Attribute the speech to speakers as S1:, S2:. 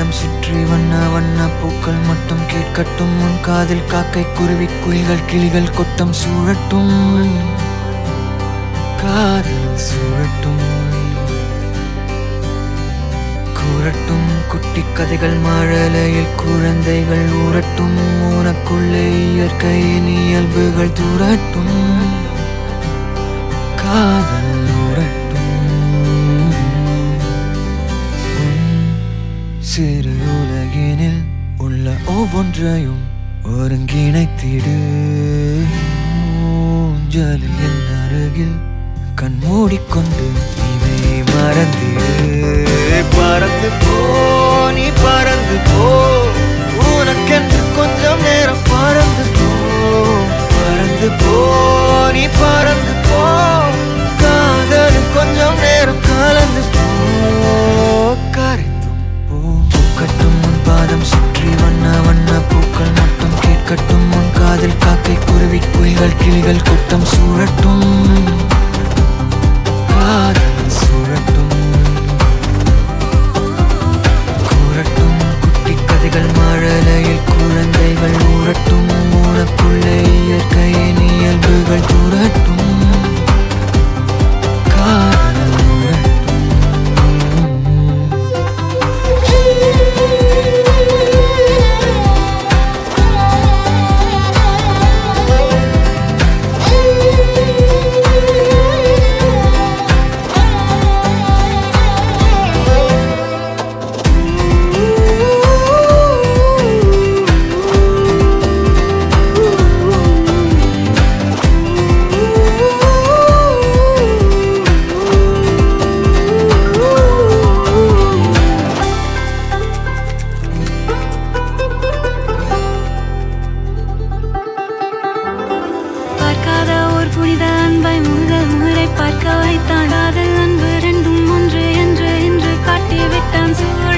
S1: பாதம் சுற்றி வண்ண வண்ண பூக்கள் மட்டும் கேட்கட்டும் உன் காதில் காக்கை குருவி குயில்கள் கிளிகள் கொட்டம் சூழட்டும் காதல் சூழட்டும் கூறட்டும் குட்டி கதைகள் மழலையில் குழந்தைகள் ஊறட்டும் உனக்குள்ளே இயற்கையின் இயல்புகள் தூரட்டும் காதல் ஊறட்டும் உன் சிறு உலகினில் உள்ள ஒவ்வொன்றையும் ஒருங்கிணைத்திடு ஊஞ்சலில் என் அருகில் கண் மூடிக்கொண்டு இதை மறந்திடு பறந்து போ நீ பறந்து போ உனக்கென்று கொஞ்சம் நேரம் பறந்து போ பறந்து போ நீ பறந்து போ காதலும் கொஞ்சம் நேரம் கலந்து போ கரைந்தும் போ பூக்கட்டும் உன் பாதம் சுற்றி வண்ண வண்ண பூக்கள் மட்டும் கேட்கட்டும் உன் காதில் காக்கை குருவி குயில்கள் கிளிகள் கூட்டம் சூழட்டும் காதல் சூழட்டும் கூறட்டும் குட்டி கதைகள் மழலையில் குழந்தைகள் ஊறட்டும் உனக்குள்ளே இயற்கையின் இயல்புகள் தூரட்டும் காதல் ஊறட்டும்
S2: பார்க்காத ஓர் புனித அன்பை முதல் முறை பார்க்க வைத்தான் காதல் அன்பு ரெண்டும் ஒன்று என்று என்று காட்டி விட்டான் சூழ